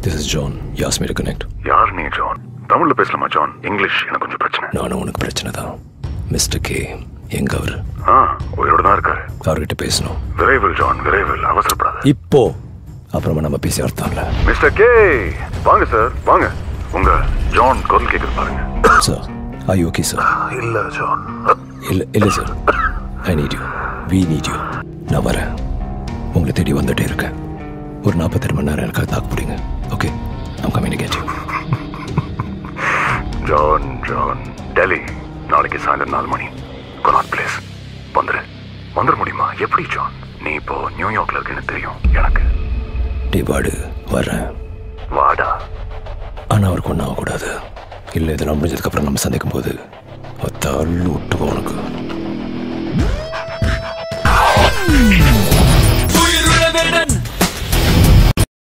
this is John ask me to connect யார் நீ John தமிழ்ல பேசலாமா ஜான் இங்கிலீஷ் எனக்கு கொஞ்சம் பிரச்சனை நானும் உனக்கு பிரச்சனை தான் மிஸ்டர் கே எங்க அவர் ஆ உயிரோட தான் இருக்காரு அவர்கிட்ட பேசணும் விரைவில் ஜான் விரைவில் அவசரப்படாத இப்போ அப்புறமா நம்ம பேசி அர்த்தம் இல்லை மிஸ்டர் கே வாங்க சார் வாங்க உங்க ஜான் குரல் கேக்குது பாருங்க சார் ஐ ஓகே சார் இல்ல ஜான் இல்லை இல்லை sir I need you we need you நான் வரேன் உங்களை தேடி வந்துட்டே இருக்கேன் ஒரு நாற்பத்தெட்டு மணி நேரம் எனக்காக தாக்கு பிடிங்க okay I'm coming to get you John John Delhi நாளைக்கு சாயந்தரம் நாலு மணி கொனாட் பிளேஸ் வந்துரு வந்துட முடியுமா எப்படி ஜான் நீ இப்போ நியூயார்க்ல இருக்குன்னு தெரியும் எனக்கு டே வாடு வரேன் வாடா ஆனால் அவருக்கு ஒன்றும் ஆகக்கூடாது இல்லை இதெல்லாம் முடிஞ்சதுக்கப்புறம் நம்ம சந்திக்கும் போது தள்ளு விட்டுவோம் உனக்கு உயிருள்ள வேட